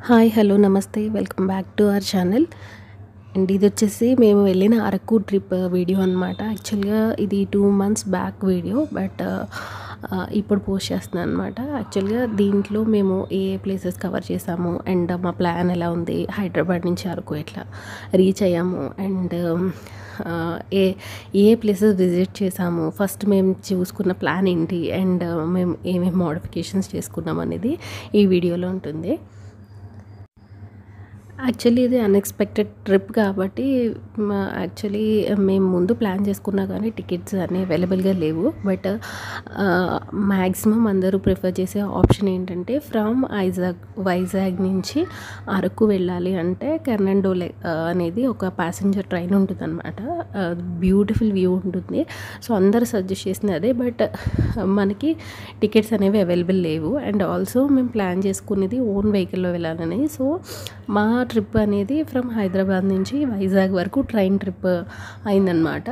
hi hello నమస్తే welcome back to our channel and ఇది వచ్చేసి మేము వెళ్ళిన అరకు ట్రిప్ వీడియో అనమాట యాక్చువల్గా ఇది two months back video but ఇప్పుడు పోస్ట్ చేస్తున్నాను అనమాట యాక్చువల్గా దీంట్లో మేము ఏ ఏ ప్లేసెస్ కవర్ చేసాము అండ్ మా ప్లాన్ ఎలా ఉంది హైదరాబాద్ నుంచి అరకు ఎట్లా రీచ్ అయ్యాము అండ్ ఏ ఏ ప్లేసెస్ విజిట్ చేసాము ఫస్ట్ మేము చూసుకున్న ప్లాన్ ఏంటి అండ్ మేము ఏమేమి మోడిఫికేషన్స్ చేసుకున్నాం అనేది ఈ వీడియోలో ఉంటుంది యాక్చువల్లీ ఇది అన్ఎక్స్పెక్టెడ్ ట్రిప్ కాబట్టి యాక్చువల్లీ మేము ముందు ప్లాన్ చేసుకున్నా కానీ టికెట్స్ అన్నీ అవైలబుల్గా లేవు బట్ మ్యాక్సిమం అందరూ ప్రిఫర్ చేసే ఆప్షన్ ఏంటంటే ఫ్రమ్ ఐజాగ్ వైజాగ్ నుంచి అరకు వెళ్ళాలి అంటే కెర్నండోలే అనేది ఒక ప్యాసింజర్ ట్రైన్ ఉంటుంది అనమాట బ్యూటిఫుల్ వ్యూ ఉంటుంది సో అందరు సజెస్ట్ చేసింది అదే బట్ మనకి టికెట్స్ అనేవి అవైలబుల్ లేవు అండ్ ఆల్సో మేము ప్లాన్ చేసుకునేది ఓన్ వెహికల్లో వెళ్ళాలని సో మా ట్రిప్ అనేది ఫ్రమ్ హైదరాబాద్ నుంచి వైజాగ్ వరకు ట్రైన్ ట్రిప్ అయిందనమాట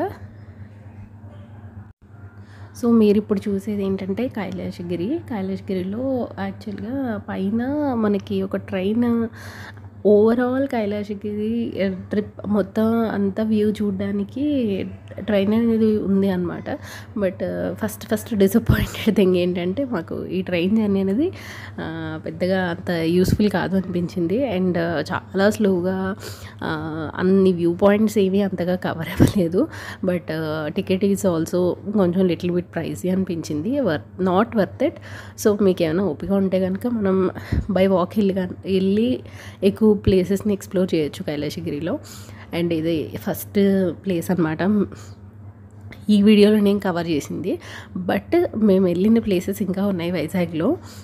సో మీరు ఇప్పుడు చూసేది ఏంటంటే కైలాసగిరి కైలాసగిరిలో యాక్చువల్గా పైన మనకి ఒక ట్రైన్ ఓవరాల్ కైలాసగిరి ట్రిప్ మొత్తం అంతా వ్యూ చూడడానికి ట్రైన్ అనేది ఉంది అనమాట but first first disappointed thing ఏంటంటే మాకు ఈ ట్రైన్ జర్నీ అనేది పెద్దగా అంత యూస్ఫుల్ కాదు అనిపించింది అండ్ చాలా స్లోగా అన్ని వ్యూ పాయింట్స్ ఏవి అంతగా కవర్ అవ్వలేదు బట్ టికెట్ ఈజ్ ఆల్సో కొంచెం లిటిల్ బిట్ ప్రైజీ అనిపించింది were not worth it so మీకు ఏమైనా ఓపిక ఉంటే కనుక మనం బై వాక్ వెళ్ళి వెళ్ళి ఎక్కువ ప్లేసెస్ని ఎక్స్ప్లోర్ చేయొచ్చు కైలాసగిరిలో అండ్ ఇది ఫస్ట్ ప్లేస్ అనమాట ఈ వీడియోలో నేను కవర్ చేసింది బట్ మేము వెళ్ళిన ప్లేసెస్ ఇంకా ఉన్నాయి వైజాగ్లో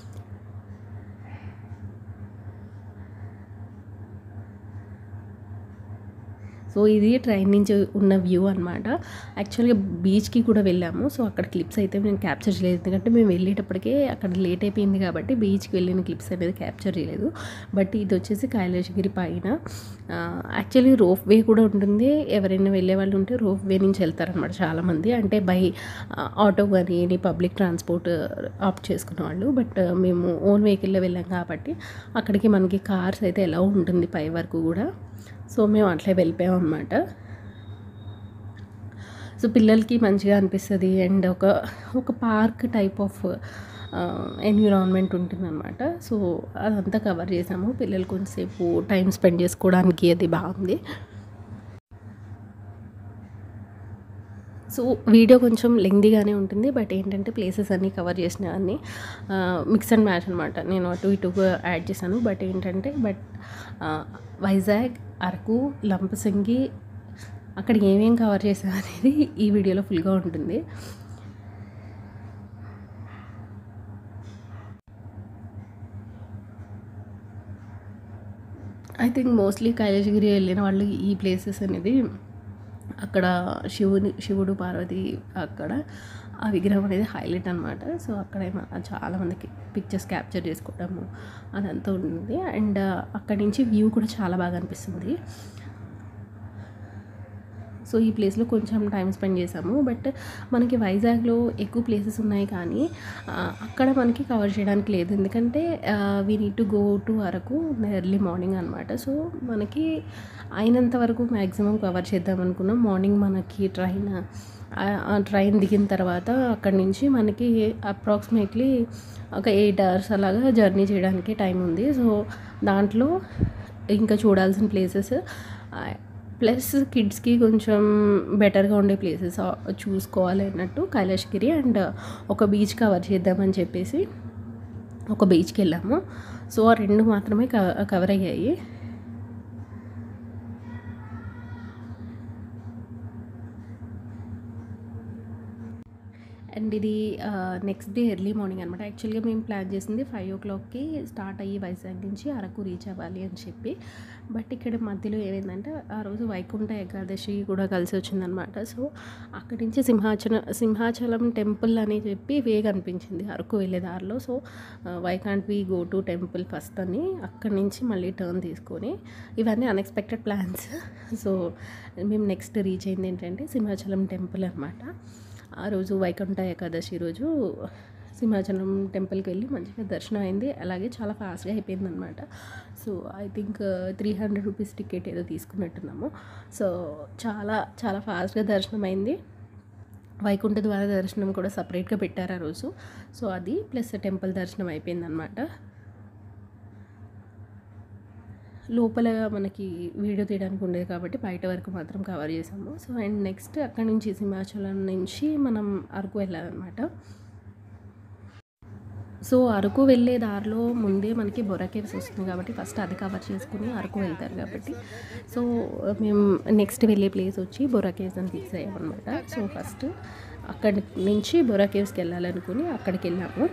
సో ఇది ట్రైన్ నుంచి ఉన్న వ్యూ అనమాట యాక్చువల్గా బీచ్కి కూడా వెళ్ళాము సో అక్కడ క్లిప్స్ అయితే నేను క్యాప్చర్ చేయలేదు ఎందుకంటే మేము వెళ్ళేటప్పటికే అక్కడ లేట్ అయిపోయింది కాబట్టి బీచ్కి వెళ్ళిన క్లిప్స్ అనేది క్యాప్చర్ చేయలేదు బట్ ఇది వచ్చేసి కైలాసగిరి పైన యాక్చువల్లీ రోప్ వే కూడా ఉంటుంది ఎవరైనా వెళ్ళే వాళ్ళు ఉంటే రోప్ వే నుంచి వెళ్తారనమాట చాలామంది అంటే బై ఆటో కానీ పబ్లిక్ ట్రాన్స్పోర్ట్ ఆప్ట్ చేసుకున్న వాళ్ళు బట్ మేము ఓన్ వెహికల్లో వెళ్ళాం కాబట్టి అక్కడికి మనకి కార్స్ అయితే ఎలా ఉంటుంది పై వరకు కూడా సో మేము అట్లే వెళ్ళిపోయాం అనమాట సో పిల్లలకి మంచిగా అనిపిస్తుంది అండ్ ఒక ఒక పార్క్ టైప్ ఆఫ్ ఎన్విరాన్మెంట్ ఉంటుందన్నమాట సో అదంతా కవర్ చేసాము పిల్లలు కొంచెంసేపు టైం స్పెండ్ చేసుకోవడానికి అది బాగుంది సో వీడియో కొంచెం లెంగ్దీగానే ఉంటుంది బట్ ఏంటంటే ప్లేసెస్ అన్నీ కవర్ చేసిన అన్నీ మిక్స్ అండ్ మ్యాచ్ అనమాట నేను అటు ఇటుగా యాడ్ చేశాను బట్ ఏంటంటే బట్ వైజాగ్ అరకు లంపసింగి అక్కడ ఏమేం కవర్ చేసా అనేది ఈ వీడియోలో ఫుల్గా ఉంటుంది ఐ థింక్ మోస్ట్లీ కైలాసగిరి వెళ్ళిన వాళ్ళు ఈ ప్లేసెస్ అనేది అక్కడ శివుని శివుడు పార్వతి అక్కడ ఆ విగ్రహం అనేది హైలైట్ అనమాట సో అక్కడ చాలామందికి పిక్చర్స్ క్యాప్చర్ చేసుకోవడము అదంతా ఉంటుంది అండ్ అక్కడి నుంచి వ్యూ కూడా చాలా బాగా అనిపిస్తుంది సో ఈ ప్లేస్లో కొంచెం టైం స్పెండ్ చేసాము బట్ మనకి వైజాగ్లో ఎక్కువ ప్లేసెస్ ఉన్నాయి కానీ అక్కడ మనకి కవర్ చేయడానికి లేదు ఎందుకంటే we need to go to Araku early morning అనమాట సో మనకి అయినంత వరకు మ్యాక్సిమం కవర్ చేద్దాం అనుకున్నాం మార్నింగ్ మనకి ట్రైన్ ట్రైన్ దిగిన తర్వాత అక్కడి నుంచి మనకి అప్రాక్సిమేట్లీ ఒక ఎయిట్ అవర్స్ అలాగా జర్నీ చేయడానికి టైం ఉంది సో దాంట్లో ఇంకా చూడాల్సిన ప్లేసెస్ ప్లస్ కిడ్స్కి కొంచెం బెటర్గా ఉండే ప్లేసెస్ చూసుకోవాలి అన్నట్టు కైలాసగిరి అండ్ ఒక బీచ్ కవర్ చేద్దామని చెప్పేసి ఒక బీచ్కి వెళ్ళాము సో ఆ రెండు మాత్రమే కవర్ అయ్యాయి అండ్ ఇది నెక్స్ట్ డే ఎర్లీ మార్నింగ్ అనమాట యాక్చువల్గా మేము ప్లాన్ చేసింది ఫైవ్ ఓ క్లాక్కి స్టార్ట్ అయ్యి వైజాగ్ నుంచి అరకు రీచ్ అవ్వాలి అని చెప్పి బట్ ఇక్కడ మధ్యలో ఏమైందంటే ఆ రోజు వైకుంఠ ఏకాదశి కూడా కలిసి వచ్చిందనమాట సో అక్కడి నుంచి సింహాచలం సింహాచలం టెంపుల్ అని చెప్పి వే కనిపించింది అరకు వెళ్ళే దారిలో so why can't we go to temple first అని అక్కడి నుంచి మళ్ళీ టర్న్ తీసుకొని ఇవన్నీ అన్ఎక్స్పెక్టెడ్ ప్లాన్స్ సో మేము నెక్స్ట్ రీచ్ అయింది ఏంటంటే సింహాచలం టెంపుల్ అనమాట ఆ రోజు వైకుంఠ ఏకాదశి రోజు సింహాచలం టెంపుల్కి వెళ్ళి మంచిగా దర్శనం అయింది అలాగే చాలా ఫాస్ట్గా అయిపోయింది అనమాట so I think three hundred rupees ticket ఏదో తీసుకున్నట్టున్నాము సో చాలా చాలా ఫాస్ట్గా దర్శనం అయింది వైకుంఠ ద్వార దర్శనం కూడా సపరేట్గా పెట్టారు ఆ రోజు సో అది ప్లస్ టెంపుల్ దర్శనం అయిపోయిందనమాట లోపల మనకి వీడియో తీయడానికి ఉండేది కాబట్టి బయట వరకు మాత్రం కవర్ చేసాము సో అండ్ నెక్స్ట్ అక్కడ నుంచి సింహాచలం నుంచి మనం అరకు వెళ్ళాలన్నమాట సో అరకు వెళ్ళే దారిలో ముందే మనకి బొర్రా కేవ్స్ వస్తుంది కాబట్టి ఫస్ట్ అది కవర్ చేసుకుని అరకు వెళ్తారు కాబట్టి సో మేము నెక్స్ట్ వెళ్ళే ప్లేస్ వచ్చి బొర్రా కేవ్స్ అని ఫిక్స్ అయ్యామన్నమాట సో ఫస్ట్ అక్కడి నుంచి బొర్రా కేవ్స్కి వెళ్ళాలనుకుని అక్కడికి వెళ్ళాము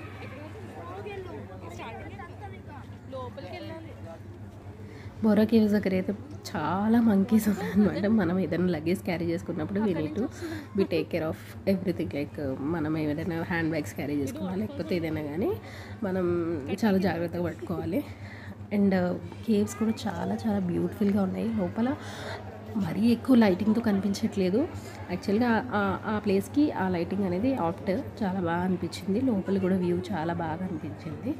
బొర్రా కేవ్స్ దగ్గర అయితే చాలా మంకీస్ ఉన్నాయన్నమాట మనం ఏదైనా లగేజ్ క్యారీ చేసుకున్నప్పుడు we need to be take care of everything like మనం ఏదైనా హ్యాండ్ బ్యాగ్స్ క్యారీ చేసుకున్నా లేకపోతే ఏదైనా కానీ మనం చాలా జాగ్రత్తగా పట్టుకోవాలి అండ్ కేవ్స్ కూడా చాలా చాలా బ్యూటిఫుల్గా ఉన్నాయి లోపల మరీ ఎక్కువ లైటింగ్తో కనిపించట్లేదు యాక్చువల్గా ఆ- ఆ ప్లేస్కి ఆ లైటింగ్ అనేది ఆఫ్టర్ చాలా బాగా అనిపించింది లోపల కూడా వ్యూ చాలా బాగా అనిపించింది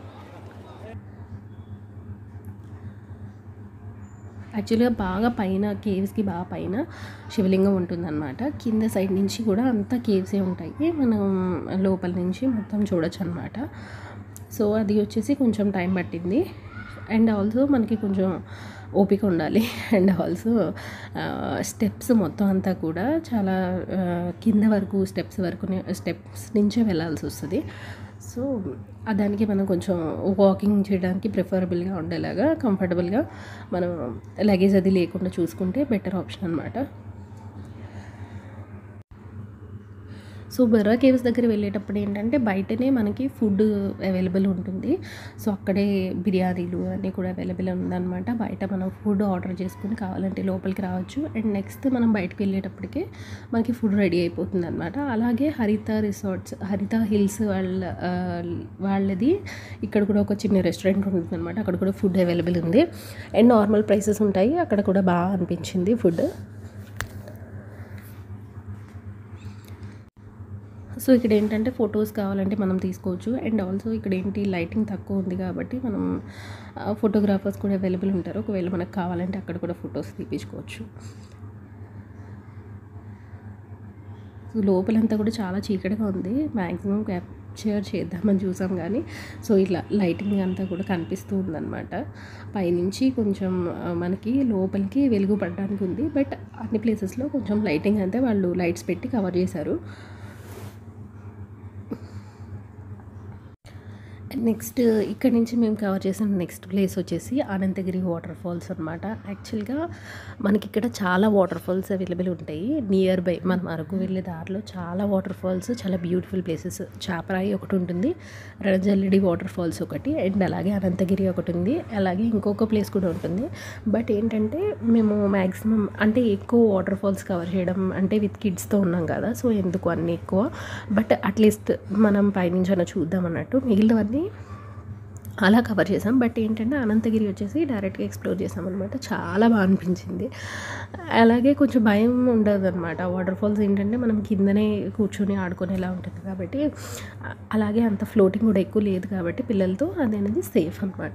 యాక్చువల్గా బాగా పైన కేవ్స్కి బాగా పైన శివలింగం ఉంటుందన్నమాట కింద సైడ్ నుంచి కూడా అంతా కేవ్సే ఉంటాయి మనం లోపల నుంచి మొత్తం చూడొచ్చు అనమాట సో అది వచ్చేసి కొంచెం టైం పట్టింది అండ్ ఆల్సో మనకి కొంచెం ఓపిక ఉండాలి అండ్ ఆల్సో స్టెప్స్ మొత్తం అంతా కూడా చాలా ఆ, కింద వరకు స్టెప్స్ వరకు స్టెప్స్ నుంచే వెళ్ళాల్సి వస్తుంది సో ఆ దానికి మనం కొంచెం వాకింగ్ చేయడానికి ప్రిఫరబుల్గా ఉండేలాగా కంఫర్టబుల్గా మనం లగేజ్ అది లేకుండా చూసుకుంటే బెటర్ ఆప్షన్ అనమాట సో బెర్రా కేవ్స్ దగ్గర వెళ్ళేటప్పుడు ఏంటంటే బయటనే మనకి ఫుడ్ అవైలబుల్ ఉంటుంది సో అక్కడే బిర్యానీలు అన్నీ కూడా అవైలబుల్ ఉందన్నమాట బయట మనం ఫుడ్ ఆర్డర్ చేసుకుని కావాలంటే లోపలికి రావచ్చు అండ్ నెక్స్ట్ మనం బయటకు వెళ్ళేటప్పటికే మనకి ఫుడ్ రెడీ అయిపోతుంది అనమాట అలాగే హరిత రిసార్ట్స్ హరిత హిల్స్ వాళ్ళ ఆ, వాళ్ళది ఇక్కడ కూడా ఒక చిన్న రెస్టారెంట్ ఉంటుంది అనమాట అక్కడ కూడా ఫుడ్ అవైలబుల్ ఉంది అండ్ నార్మల్ ప్రైసెస్ ఉంటాయి అక్కడ కూడా బాగా అనిపించింది ఫుడ్ సో ఇక్కడ ఏంటంటే ఫొటోస్ కావాలంటే మనం తీసుకోవచ్చు అండ్ ఆల్సో ఇక్కడ ఏంటి లైటింగ్ తక్కువ ఉంది కాబట్టి మనం ఫోటోగ్రాఫర్స్ కూడా అవైలబుల్ ఉంటారు ఒకవేళ మనకు కావాలంటే అక్కడ కూడా ఫొటోస్ తీపించుకోవచ్చు సో లోపలంతా కూడా చాలా చీకటిగా ఉంది మ్యాక్సిమం క్యాప్చర్ చేద్దామని చూసాం కానీ సో ఇట్లా లైటింగ్ అంతా కూడా కనిపిస్తూ ఉందన్నమాట పైనుంచి కొంచెం ఆ, మనకి లోపలికి వెలుగు పడడానికి ఉంది బట్ అన్ని ప్లేసెస్లో కొంచెం లైటింగ్ అంతా వాళ్ళు లైట్స్ పెట్టి కవర్ చేశారు నెక్స్ట్ ఇక్కడ నుంచి మేము కవర్ చేసిన నెక్స్ట్ ప్లేస్ వచ్చేసి అనంతగిరి వాటర్ ఫాల్స్ అనమాట యాక్చువల్గా మనకి ఇక్కడ చాలా వాటర్ ఫాల్స్ అవైలబుల్ ఉంటాయి నియర్ బై మనం అరకు వెళ్ళే దారిలో చాలా వాటర్ ఫాల్స్ చాలా బ్యూటిఫుల్ ప్లేసెస్ చాపరాయి ఒకటి ఉంటుంది రజల్లిడి వాటర్ ఫాల్స్ ఒకటి అండ్ అలాగే అనంతగిరి ఒకటి ఉంది అలాగే ఇంకొక ప్లేస్ కూడా ఉంటుంది బట్ ఏంటంటే మేము మ్యాక్సిమం అంటే ఎక్కువ వాటర్ ఫాల్స్ కవర్ చేయడం అంటే విత్ కిడ్స్తో ఉన్నాం కదా సో ఎందుకు అన్నీ ఎక్కువ బట్ అట్లీస్ట్ మనం పైనుంచి అన్న చూద్దాం అన్నట్టు మిగిలినవన్నీ అలా కవర్ చేసాం బట్ ఏంటంటే అనంతగిరి వచ్చేసి డైరెక్ట్గా ఎక్స్ప్లోర్ చేసాం అనమాట చాలా బాగా అనిపించింది అలాగే కొంచెం భయం ఉండదు అనమాట వాటర్ ఫాల్స్ ఏంటంటే మనం కిందనే కూర్చొని ఆడుకునేలా ఉంటుంది కాబట్టి అ- అలాగే అంత ఫ్లోటింగ్ కూడా ఎక్కువ లేదు కాబట్టి పిల్లలతో అది అనేది సేఫ్ అనమాట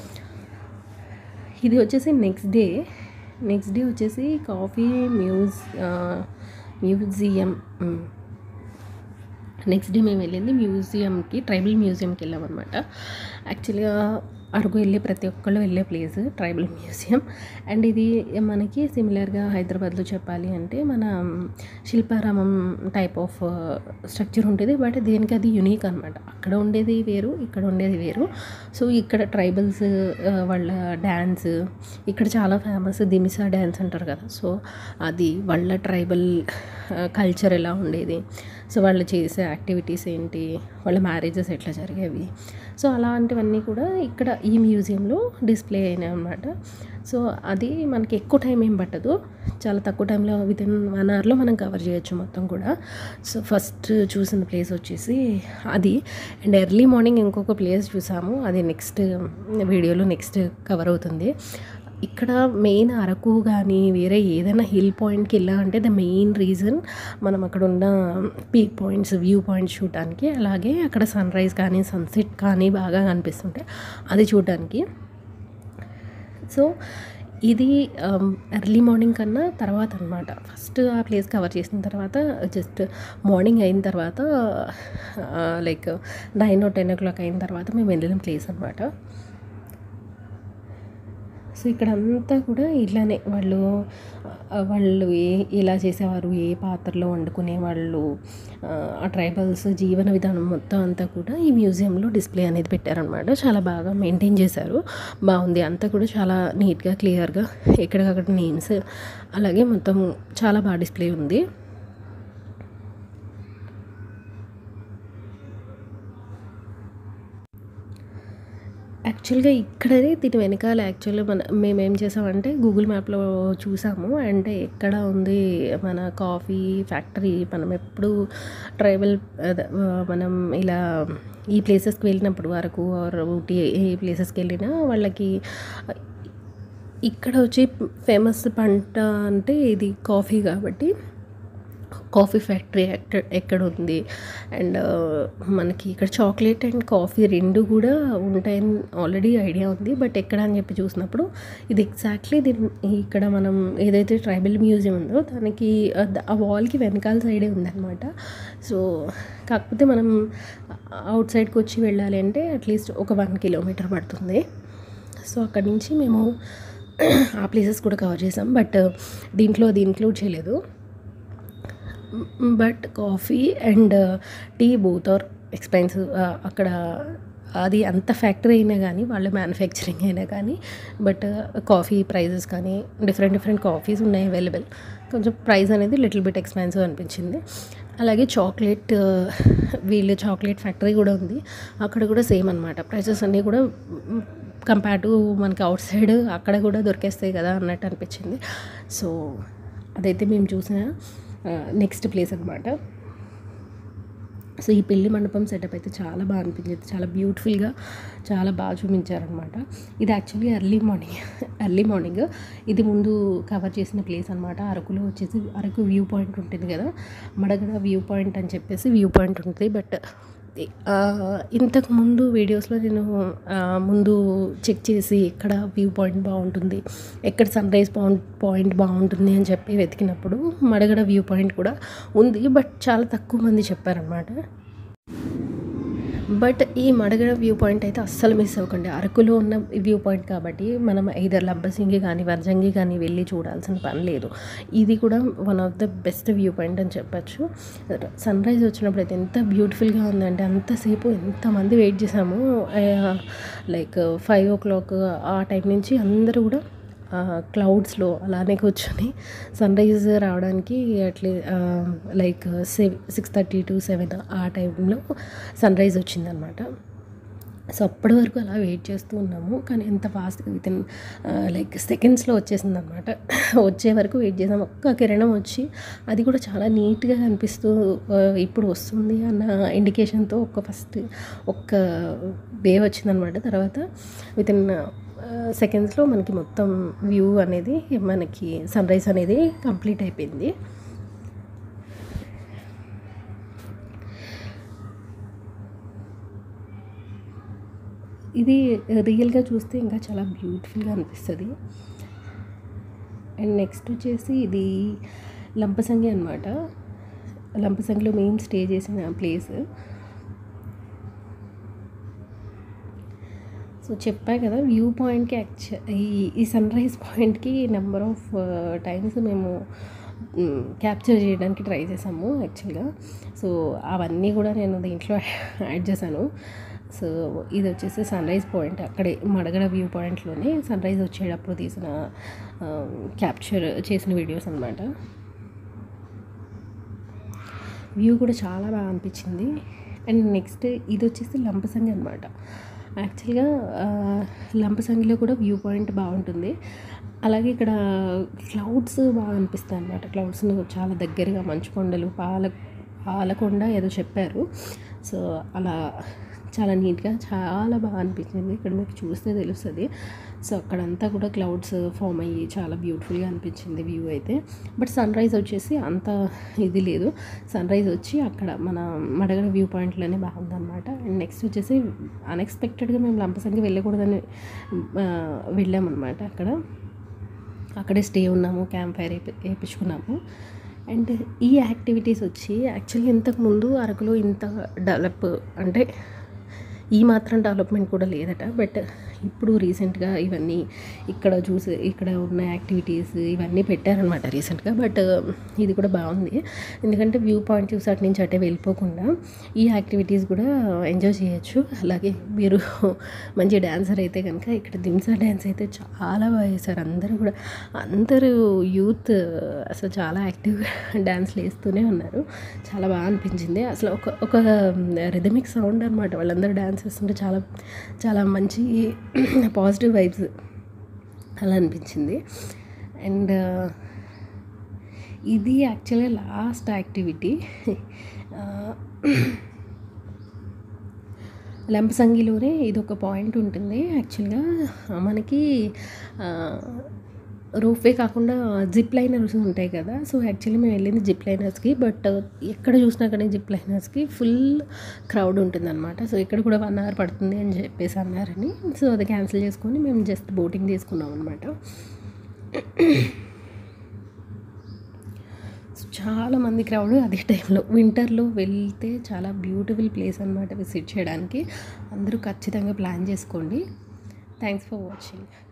ఇది వచ్చేసి నెక్స్ట్ డే నెక్స్ట్ డే వచ్చేసి కాఫీ మ్యూజ్ మ్యూజియం నెక్స్ట్ డే మేము వెళ్ళింది మ్యూజియంకి ట్రైబల్ మ్యూజియంకి వెళ్ళామన్నమాట యాక్చువల్గా అరకు వెళ్ళే ప్రతి ఒక్కళ్ళు వెళ్ళే ప్లేస్ ట్రైబల్ మ్యూజియం అండ్ ఇది మనకి సిమిలర్గా హైదరాబాద్లో చెప్పాలి అంటే మన శిల్పారామం టైప్ ఆఫ్ స్ట్రక్చర్ ఉంటుంది బట్ దీనికి అది యునిక్ అనమాట అక్కడ ఉండేది వేరు ఇక్కడ ఉండేది వేరు సో ఇక్కడ ట్రైబల్స్ వాళ్ళ డ్యాన్స్ ఇక్కడ చాలా ఫేమస్ దిమిసా డ్యాన్స్ అంటారు కదా సో అది వాళ్ళ ట్రైబల్ కల్చర్ ఎలా ఉండేది సో వాళ్ళు చేసే యాక్టివిటీస్ ఏంటి వాళ్ళ మ్యారేజెస్ ఎట్లా జరిగేవి సో అలాంటివన్నీ కూడా ఇక్కడ ఈ మ్యూజియంలో డిస్ప్లే అయినాయి అనమాట సో అది మనకి ఎక్కువ టైం ఏం పట్టదు చాలా తక్కువ టైంలో విత్ ఇన్ వన్ అవర్లో మనం కవర్ చేయొచ్చు మొత్తం కూడా సో ఫస్ట్ చూసిన ప్లేస్ వచ్చేసి అది అండ్ ఎర్లీ మార్నింగ్ ఇంకొక ప్లేస్ చూసాము అది నెక్స్ట్ వీడియోలో నెక్స్ట్ కవర్ అవుతుంది ఇక్కడ మెయిన్ అరకు కానీ వేరే ఏదైనా హిల్ పాయింట్కి వెళ్ళాలంటే ద మెయిన్ రీజన్ మనం అక్కడ ఉన్న పీక్ పాయింట్స్ వ్యూ పాయింట్స్ చూడటానికి అలాగే అక్కడ సన్ రైజ్ కానీ సన్సెట్ కానీ బాగా కనిపిస్తుంటాయి అది చూడటానికి సో ఇది ఎర్లీ మార్నింగ్ కన్నా తర్వాత అనమాట ఫస్ట్ ఆ ప్లేస్ కవర్ చేసిన తర్వాత జస్ట్ మార్నింగ్ అయిన తర్వాత like nine or ten o'clock అయిన తర్వాత మేము వెళ్ళిన ప్లేస్ అనమాట సో ఇక్కడ అంతా కూడా ఇట్లానే వాళ్ళు ఆ, వాళ్ళు ఏ ఎలా చేసేవారు ఏ పాత్రలో వండుకునే వాళ్ళు ఆ, ఆ ట్రైబల్స్ జీవన విధానం మొత్తం అంతా కూడా ఈ మ్యూజియంలో డిస్ప్లే అనేది పెట్టారనమాట చాలా బాగా మెయింటైన్ చేశారు బాగుంది అంతా కూడా చాలా నీట్గా క్లియర్గా ఎక్కడికక్కడ నేమ్స్ అలాగే మొత్తం చాలా బాగా డిస్ప్లే ఉంది యాక్చువల్గా ఇక్కడనే దీని వెనకాల యాక్చువల్గా మన మేము ఏం చేసామంటే గూగుల్ మ్యాప్లో చూసాము అంటే ఎక్కడ ఉంది మన కాఫీ ఫ్యాక్టరీ మనం ఎప్పుడు ట్రైబల్ అదే, ఆ, మనం ఇలా ఈ ప్లేసెస్కి వెళ్ళినప్పుడు అరకు ఆర్ ఊటీ ఏ ప్లేసెస్కి వెళ్ళినా వాళ్ళకి ఇక్కడ వచ్చి ఫేమస్ పంట అంటే ఇది కాఫీ కాబట్టి కాఫీ ఫ్యాక్టరీ ఎక్కడ ఎక్కడ ఉంది అండ్ మనకి ఇక్కడ చాక్లెట్ అండ్ కాఫీ రెండు కూడా ఉంటాయని ఆల్రెడీ ఐడియా ఉంది బట్ ఎక్కడ అని చెప్పి చూసినప్పుడు ఇది ఎగ్జాక్ట్లీ దీని ఇక్కడ మనం ఏదైతే ట్రైబల్ మ్యూజియం ఉందో దానికి ఆ ద- ఆ వాల్కి వెనకాల సైడే ఉందన్నమాట సో కాకపోతే మనం అవుట్ సైడ్కి వచ్చి వెళ్ళాలి అంటే అట్లీస్ట్ ఒక వన్ కిలోమీటర్ పడుతుంది సో అక్కడి నుంచి మేము ఆ ప్లేసెస్ కూడా కవర్ చేసాం బట్ దీంట్లో అది ఇంక్లూడ్ చేయలేదు but coffee and tea both are expensive అక్కడ అది అంత ఫ్యాక్టరీ అయినా కానీ వాళ్ళ మ్యానుఫ్యాక్చరింగ్ అయినా కానీ బట్ కాఫీ ప్రైజెస్ కానీ డిఫరెంట్ డిఫరెంట్ కాఫీస్ ఉన్నాయి అవైలబుల్ కొంచెం ప్రైస్ అనేది లిటిల్ బిట్ ఎక్స్పెన్సివ్ అనిపించింది అలాగే చాక్లెట్ వీళ్ళ చాక్లెట్ ఫ్యాక్టరీ కూడా ఉంది అక్కడ కూడా సేమ్ అనమాట ప్రైసెస్ అన్నీ కూడా కంపేర్ టు మనకి అవుట్ సైడ్ అక్కడ కూడా దొరికేస్తాయి కదా అన్నట్టు అనిపించింది సో అదైతే మేము చూసిన నెక్స్ట్ ప్లేస్ అనమాట సో ఈ పెళ్లి మండపం సెటప్ అయితే చాలా బాగా అనిపించింది చాలా బ్యూటిఫుల్గా చాలా బాగా చూపించారనమాట ఇది actually early morning early morning ఇది ముందు కవర్ చేసిన ప్లేస్ అనమాట అరకులో వచ్చేసి అరకు వ్యూ పాయింట్ ఉంటుంది కదా మడగడ వ్యూ పాయింట్ అని చెప్పేసి వ్యూ పాయింట్ ఉంటుంది బట్ ఆ, ఇంతకు ముందు వీడియోస్లో నేను ఆ, ముందు చెక్ చేసి ఎక్కడ వ్యూ పాయింట్ బాగుంటుంది ఎక్కడ సన్ రైజ్ పాయింట్ పాయింట్ బాగుంటుంది అని చెప్పి వెతికినప్పుడు మడగడ వ్యూ పాయింట్ కూడా ఉంది బట్ చాలా తక్కువ మంది చెప్పారనమాట బట్ ఈ మడగడ వ్యూ పాయింట్ అయితే అస్సలు మిస్ అవ్వకండి అరకులో ఉన్న వ్యూ పాయింట్ కాబట్టి మనం ఐదర్ లబ్బసింగి కానీ వర్జంగి కానీ వెళ్ళి చూడాల్సిన పని లేదు ఇది కూడా one of the best viewpoint అని చెప్పచ్చు సన్ రైజ్ వచ్చినప్పుడు అయితే ఎంత బ్యూటిఫుల్గా ఉందంటే అంతసేపు ఎంతమంది వెయిట్ చేసాము లైక్ ఫైవ్ ఓ క్లాక్ ఆ టైం నుంచి అందరూ కూడా క్లౌడ్స్లో అలానే కూర్చొని సన్ రైజ్ రావడానికి అట్లే లైక్ సెవ్ సిక్స్ థర్టీ టు సెవెన్ ఆ టైంలో సన్ రైజ్ వచ్చిందనమాట సో అప్పటి వరకు అలా వెయిట్ చేస్తూ ఉన్నాము కానీ ఎంత ఫాస్ట్గా విత్ ఇన్ లైక్ సెకండ్స్లో వచ్చేసింది అనమాట వచ్చే వరకు వెయిట్ చేసాము ఒక్క కిరణం వచ్చి అది కూడా చాలా నీట్గా కనిపిస్తూ ఆ, ఇప్పుడు వస్తుంది అన్న ఇండికేషన్తో ఒక్క ఫస్ట్ ఒక్క వేవ్ వచ్చిందనమాట తర్వాత విత్ ఇన్ సెకండ్స్లో మనకి మొత్తం వ్యూ అనేది మనకి సన్ రైజ్ అనేది కంప్లీట్ అయిపోయింది ఇది రియల్గా చూస్తే ఇంకా చాలా బ్యూటిఫుల్గా అనిపిస్తుంది అండ్ నెక్స్ట్ వచ్చేసి ఇది లంపసంగి అనమాట లంపసంగిలో మేము స్టే చేసిన ప్లేస్ సో చెప్పా కదా వ్యూ పాయింట్కి యాక్చు ఈ ఈ సన్ రైజ్ పాయింట్కి నెంబర్ ఆఫ్ టైమ్స్ మేము క్యాప్చర్ చేయడానికి ట్రై చేసాము యాక్చువల్గా సో అవన్నీ కూడా నేను దీంట్లో యాడ్ చేశాను సో ఇది వచ్చేసి సన్ రైజ్ పాయింట్ అక్కడే మడగడ వ్యూ పాయింట్లోనే సన్ రైజ్ వచ్చేటప్పుడు తీసిన క్యాప్చర్ చేసిన వీడియోస్ అనమాట వ్యూ కూడా చాలా బాగా అనిపించింది అండ్ నెక్స్ట్ ఇది వచ్చేసి లంపసంగి అనమాట యాక్చువల్గా ఆ, లంపసంగిలో కూడా వ్యూ పాయింట్ బాగుంటుంది అలాగే ఇక్కడ క్లౌడ్స్ బాగా అనిపిస్తాయి అనమాట క్లౌడ్స్ చాలా దగ్గరగా మంచు కొండలు పాల పాలకొండ ఏదో చెప్పారు సో అలా చాలా నీట్గా చాలా బాగా అనిపించింది ఇక్కడ మీకు చూస్తే తెలుస్తుంది సో అక్కడంతా కూడా క్లౌడ్స్ ఫామ్ అయ్యి చాలా బ్యూటిఫుల్గా అనిపించింది వ్యూ అయితే బట్ సన్ రైజ్ వచ్చేసి అంత ఇది లేదు సన్ రైజ్ వచ్చి అక్కడ మన మడగడ వ్యూ పాయింట్లోనే బాగుందన్నమాట అండ్ నెక్స్ట్ వచ్చేసి అన్ఎక్స్పెక్టెడ్గా మేము లంపసంగి వెళ్ళకూడదని ఆ, వెళ్ళామన్నమాట అక్కడ అక్కడే స్టే ఉన్నాము క్యాంప్ ఫైర్ వేయించుకున్నాము అండ్ ఈ యాక్టివిటీస్ వచ్చి యాక్చువల్లీ ఇంతకుముందు అరకులో ఇంత డెవలప్ అంటే ఈ మాత్రం డెవలప్మెంట్ కూడా లేదట బట్ ఇప్పుడు రీసెంట్గా ఇవన్నీ ఇక్కడ చూసి ఇక్కడ ఉన్న యాక్టివిటీస్ ఇవన్నీ పెట్టారనమాట రీసెంట్గా బట్ ఇది కూడా బాగుంది ఎందుకంటే వ్యూ పాయింట్ చూసి అటు నుంచి అటే వెళ్ళిపోకుండా ఈ యాక్టివిటీస్ కూడా ఎంజాయ్ చేయొచ్చు అలాగే మీరు మంచి డాన్సర్ అయితే కనుక ఇక్కడ దింసా డ్యాన్స్ అయితే చాలా బాగా చేశారు అందరూ కూడా అందరూ యూత్ అసలు చాలా యాక్టివ్గా డ్యాన్స్లు వేస్తూనే ఉన్నారు చాలా బాగా అనిపించింది అసలు ఒక ఒక రిథమిక్ సౌండ్ అనమాట వాళ్ళందరూ డ్యాన్స్ వేస్తుంటే చాలా చాలా మంచి పాజిటివ్ వైబ్స్ అలా అనిపించింది అండ్ ఇది యాక్చువల్గా లాస్ట్ యాక్టివిటీ లంపసంగిలోనే ఇది ఒక పాయింట్ ఉంటుంది యాక్చువల్గా మనకి రూఫ్వే కాకుండా జిప్ లైనర్స్ ఉంటాయి కదా సో యాక్చువల్లీ మేము వెళ్ళింది జిప్ లైనర్స్కి బట్ ఎక్కడ చూసినా కానీ జిప్ లైనర్స్కి ఫుల్ క్రౌడ్ ఉంటుందన్నమాట సో ఇక్కడ కూడా వన్ అవర్ పడుతుంది అని చెప్పేసి అన్నారని సో అది క్యాన్సిల్ చేసుకొని మేము జస్ట్ బోటింగ్ తీసుకున్నాం అనమాట చాలా మంది క్రౌడ్ అదే టైంలో వింటర్లో వెళ్తే చాలా బ్యూటిఫుల్ ప్లేస్ అనమాట విజిట్ చేయడానికి అందరూ ఖచ్చితంగా ప్లాన్ చేసుకోండి థ్యాంక్స్ ఫర్ వాచింగ్